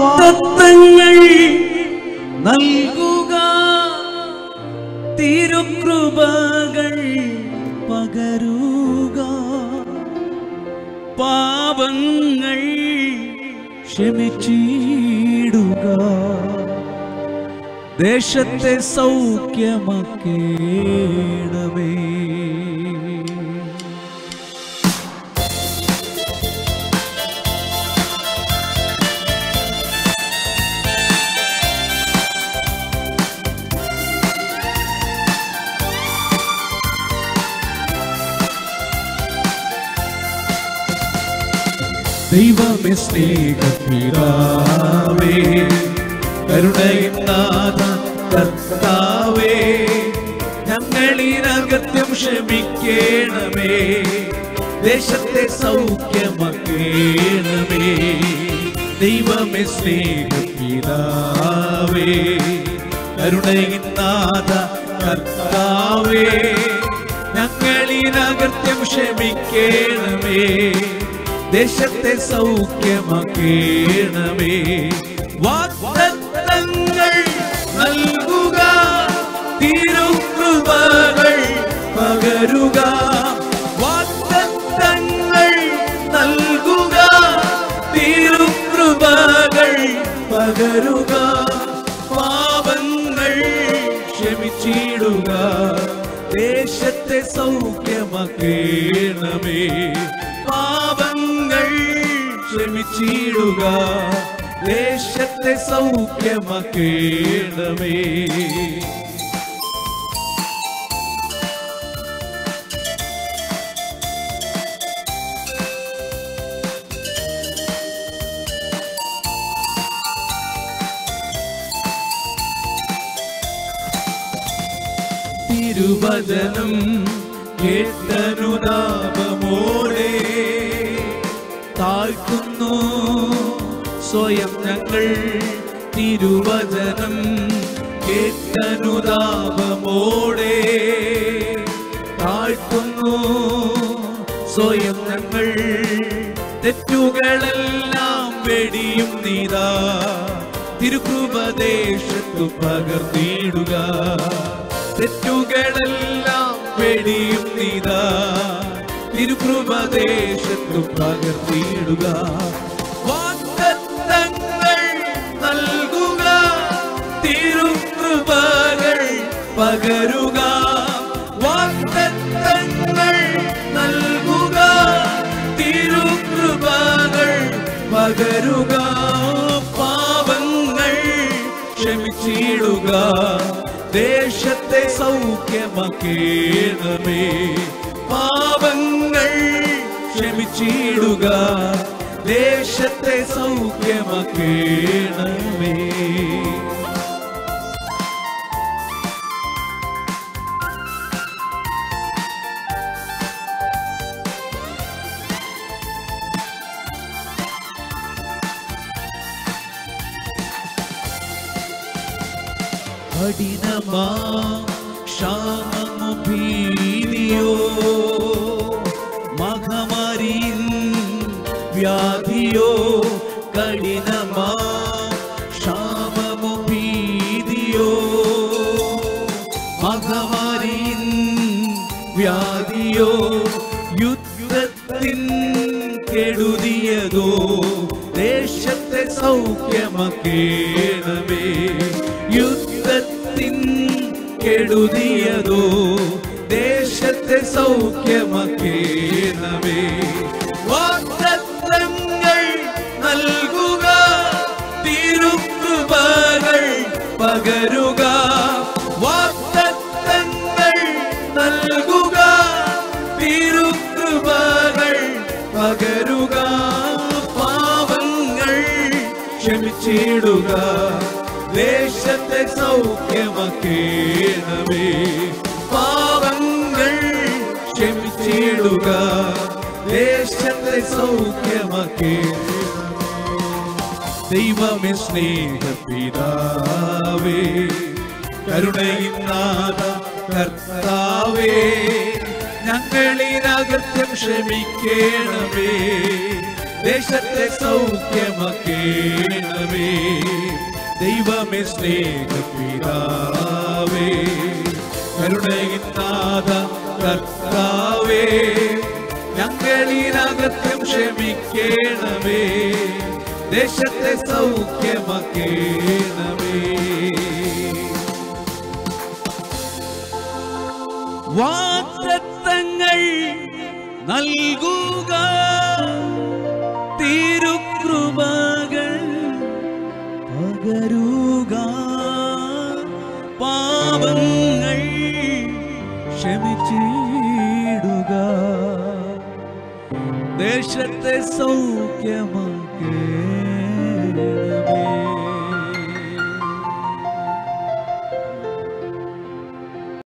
വാഗ്ദത്തങ്ങൾ നൽകുക തിരുകൃപകൾ പകരുക പാപങ്ങൾ ക്ഷമിച്ചിടുക ദേശത്തെ സൗഖ്യമാക്കേണമേ ദൈവമേ സ്നേഹപിതാവേ കരുണയിന്നാഥ കർത്താവേ ഞങ്ങളിനകത്യം ക്ഷമിക്കണമേ ദേശത്തെ സൗഖ്യമാക്കേണമേ ദൈവമേ സ്നേഹപിതാവേ കരുണയിന്നാഥ കർത്താവേ ഞങ്ങളിനകത്യം ക്ഷമിക്കണമേ ദേശത്തെ സൗഖ്യമാക്കേണമേ വാഗ്ദത്തങ്ങൾ നൽകുക തിരുകൃപകൾ പകരുക വാഗ്ദത്തങ്ങൾ നൽകുക തിരുകൃപകൾ പകരുക പാപങ്ങൾ ക്ഷമിച്ചിടുക ദേശത്തെ സൗഖ്യമാക്കേണമേ പാപങ്ങൾ ക്ഷമിച്ചിടുക ദേശത്തെ സൗഖ്യമാക്കേണമേ തിരുവചനം കേട്ടനുതാപമോടെ താഴ്ത്തുന്നു സ്വയം ഞങ്ങൾ തിരുവചനം കേട്ടനുതാപമോടെ താഴ്ത്തുന്നു സ്വയം ഞങ്ങൾ തെറ്റുകളെല്ലാം വെടിയും നീതാ തിരുകൃപദേശത്തു പകർന്നിടുക തെറ്റുകളെല്ലാം വെടിയും നീതാ തിരുകൃപദേശത്തു പകർത്തിയിടുക വാഗ്ദത്തങ്ങൾ നൽകുക തിരുകൃപകൾ പകരുക വാഗ്ദത്തങ്ങൾ നൽകുക തിരുകൃപകൾ പകരുക പാപങ്ങൾ ക്ഷമിച്ചിടുക ദേശത്തെ സൗഖ്യമാക്കേണമേ പാപങ്ങൾ ക്ഷമിച്ചിടുക ദേശത്തെ സൗഖ്യമാക്കേണമേ കഠിനമാ ക്ഷാമമു ഭീതിയോ മഹമാരിൻ വ്യാധിയോ കഠിനമാ ക്ഷാമമു ഭീതിയോ മഹമാരിൻ വ്യാധിയോ യുദ്ധത്തിൻ കെടുതിയതോ ദേശത്തെ സൗഖ്യമാക്കേണമേ യുദ്ധത്തിൻ കെടുതിയതോ ദേശത്തെ സൗഖ്യമാക്കേണമേ വാഗ്ദത്തങ്ങൾ നൽകുക തിരുകൃപകൾ പകരുക വാഗ്ദത്തങ്ങൾ നൽകുക തിരുകൃപകൾ പകരുക പാവങ്ങൾ ക്ഷമിച്ചിടുക ദേശത്തെ സൗഖ്യമാക്കേണമേ പാവങ്ങൾ ക്ഷമിച്ചിടുക ദേശത്തെ സൗഖ്യമാക്കേണമേ ദൈവമേ സ്നേഹപിതാവേ കരുണയിന്നാഥ കർത്താവേ ഞങ്ങളിനകത്യം ക്ഷമിക്കണമേ ദേശത്തെ സൗഖ്യമാക്കേണമേ ദൈവമേ സ്നേഹപിതാവേ കരുണയിന്നാഥ കർത്താവേ ഞങ്ങളിനകത്യം ക്ഷമിക്കേണമേ ദേശത്തെ സൗഖ്യമാക്കേണമേ വാഗ്ദത്തങ്ങൾ നൽകുക തിരുകൃപകൾ പകരുക പാപങ്ങൾ ക്ഷമിച്ചിടുക ദേശത്തെ സൗഖ്യമാക്കേണമേ